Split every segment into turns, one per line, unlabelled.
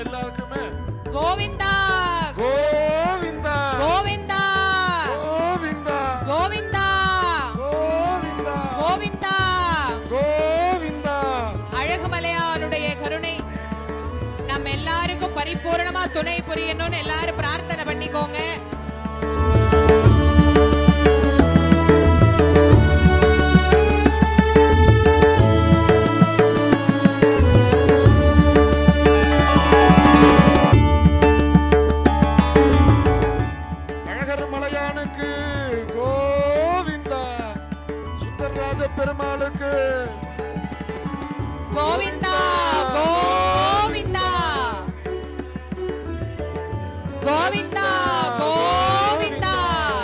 எல்லாருக்குமே
கோவிந்தா
கோவிந்தா
கோவிந்தா
கோவிந்தா
கோவிந்தா
கோவிந்தா
கோவிந்தா
கோவிந்தா
அழகுமலையானுடைய கருணை நம்ம எல்லாருக்கும் பரிபூரணமா துணை புரியணும்னு எல்லாரும் பிரார்த்தனை பண்ணிக்கோங்க
அழகர் மலையானுக்கு கோவிந்தா சுந்தரராஜ பெருமாளுக்கு
கோவிந்தா கோவிந்தா கோவிந்தா கோவிந்தா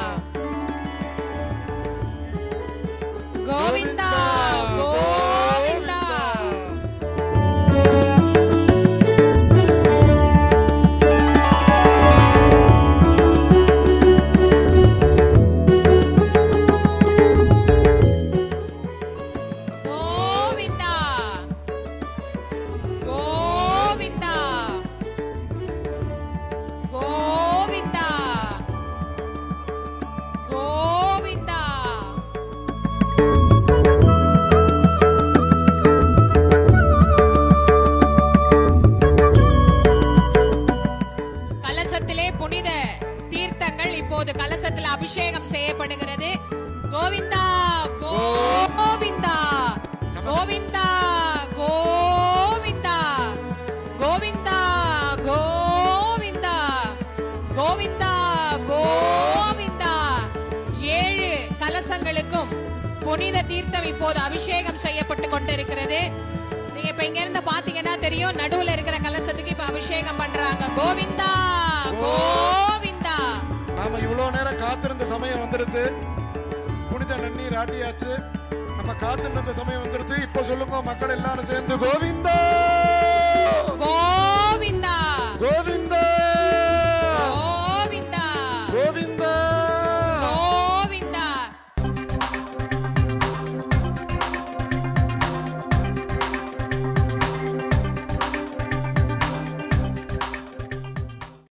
கோவிந்தா கோவிந்தா கோவிந்தா கோவிந்தா கோவிந்தா கோவிந்தா கலசத்திலே புனித தீர்த்தங்கள் இப்போது கலசத்தில் அபிஷேகம் செய்யப்படுகிறது கோவிந்தா கோவிந்தா கோவிந்தா கோவிந்தா கோவிந்தா கோவிந்தா கோவிந்தா கோவிந்தா ஏழு கலசங்களுக்கும் புனித தீர்த்தம் இப்போது அபிஷேகம் செய்யப்பட்டு கொண்டிருக்கிறது நீங்க இப்ப இங்க இருந்து பாத்தீங்கன்னா தெரியும் நடுவுல இருக்கிற கலசத்துக்கு இப்ப அபிஷேகம் பண்றாங்க கோவிந்தா கோவிந்தா
நாம இவ்வளவு நேரம் காத்திருந்த சமயம் வந்துருது புனித நன்னீர் ஆட்டியாச்சு நம்ம காத்திருந்த சமயம் வந்துருது இப்ப சொல்லுங்க மக்கள் எல்லாரும் சேர்ந்து கோவிந்தா
கோவிந்தா